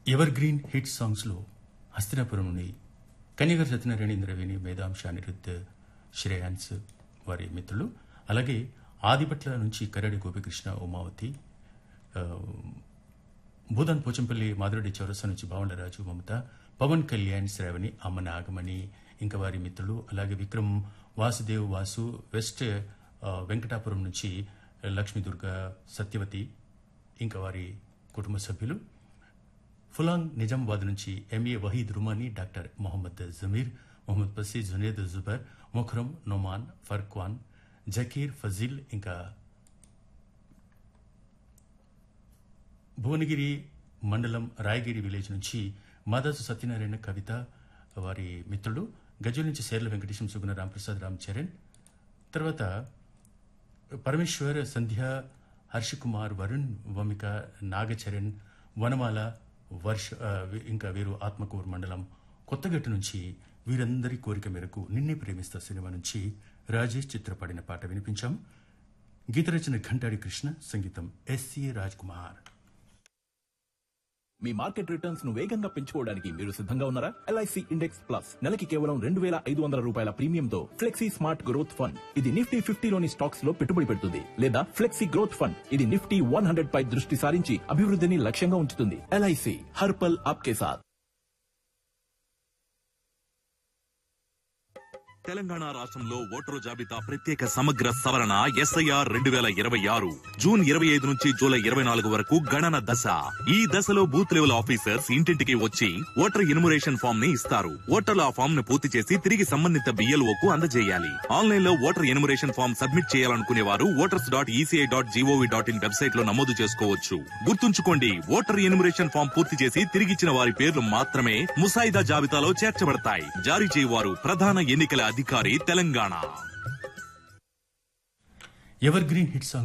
ever evergreen hit సాంగ్స్లో హస్తినాపురం నుండి కన్యగారు సత్యనారాయణ రవిని మేధాంశ అనిరుద్ధ్ శ్రేయాన్స్ వారి మిత్రులు అలాగే ఆదిపట్ల నుంచి కరడి గోపికృష్ణ ఉమావతి ఆ, భూదాన్ పోచంపల్లి మాధురెడ్డి చౌరస్తా నుంచి భావండరాజు మమత పవన్ కళ్యాణ్ శ్రావణి అమ్మ నాగమణి ఇంకా వారి మిత్రులు అలాగే విక్రమ్ వాసుదేవ్ వాసు వెస్ట్ ఆ, వెంకటాపురం నుంచి లక్ష్మీ దుర్గా సత్యవతి ఇంకా వారి కుటుంబ సభ్యులు ఫులాంగ్ నిజామాబాద్ నుంచి ఎంఏ వహీద్ రుమానీ డాక్టర్ మొహమ్మద్ జమీర్ మొహమ్మద్ పసీ జునేద్ జుబర్ ముఖరం నొమాన్ ఫర్క్వాన్ జకీర్ ఫజీల్ ఇంకా భువనగిరి మండలం రాయగిరి విలేజ్ నుంచి మాదాసు సత్యనారాయణ కవిత వారి మిత్రులు గజల్ నుంచి సేర్ల వెంకటేశం సుగుణ రాంప్రసాద్ రామ్ చరణ్ తర్వాత పరమేశ్వర్ సంధ్య హర్ష కుమార్ వరుణ్ వమిక నాగచరణ్ వనమాల వర్ష ఆ, వి- ఇంకా వీరు ఆత్మకూరు మండలం కొత్తగట్టు నుంచి వీరందరి కోరిక మేరకు నిన్నే ప్రేమిస్తా సినిమా నుంచి రాజేష్ చిత్రపడిన పాట వినిపించాం గీతరచన ఘంటాడి కృష్ణ సంగీతం ఎస్సి రాజ్ కుమార్ మీ మార్కెట్ రిటర్న్స్ ను వేగంగా పెంచుకోవడానికి మీరు సిద్ధంగా ఉన్నారా ఎల్ఐసి ఇండెక్స్ ప్లస్ నెలకి కేవలం రెండు వేల ఐదు వందల రూపాయల ప్రీమియంతో ఫ్లెక్సీ స్మార్ట్ గ్రోత్ ఫండ్ ఇది నిఫ్టీ ఫిఫ్టీలోని స్టాక్స్ లో పెట్టుబడి పెడుతుంది లేదా ఫ్లెక్సీ గ్రోత్ ఫండ్ ఇది నిఫ్టీ వన్ హండ్రెడ్ పై దృష్టి సారించి అభివృద్ధిని లక్ష్యంగా ఉంచుతుంది ఎల్ఐసి హర్పల్ ఆప్కే సాత్ తెలంగాణ రాష్ట్రంలో ఓటరు జాబితా ప్రత్యేక సమగ్ర సవరణ ఎస్ఐఆర్ రెండు వేల ఇరవై ఆరు జూన్ ఇరవై ఐదు నుంచి జూలై ఇరవై నాలుగు వరకు గణన దశ ఈ దశలో బూత్ లెవెల్ ఆఫీసర్స్ ఇంటింటికి వచ్చి ఓటర్ ఇన్మురేషన్ ఫామ్ ని ఇస్తారు ఓటర్లు ఆ ఫామ్ ను పూర్తి చేసి తిరిగి సంబంధిత బిఎల్ఓ కు అందజేయాలి ఆన్లైన్ లో ఓటర్ ఇన్మురేషన్ ఫామ్ సబ్మిట్ చేయాలనుకునే వారు voters dot ECI dot gov dot in website లో నమోదు చేసుకోవచ్చు గుర్తుంచుకోండి ఓటర్ ఇన్మురేషన్ ఫామ్ పూర్తి చేసి తిరిగిచ్చిన వారి పేర్లు మాత్రమే ముసాయిదా జాబితాలో చేర్చబడతాయి జారీ చేయవారు ప్రధాన ఎన్నికల అధికారి Telangana evergreen hit song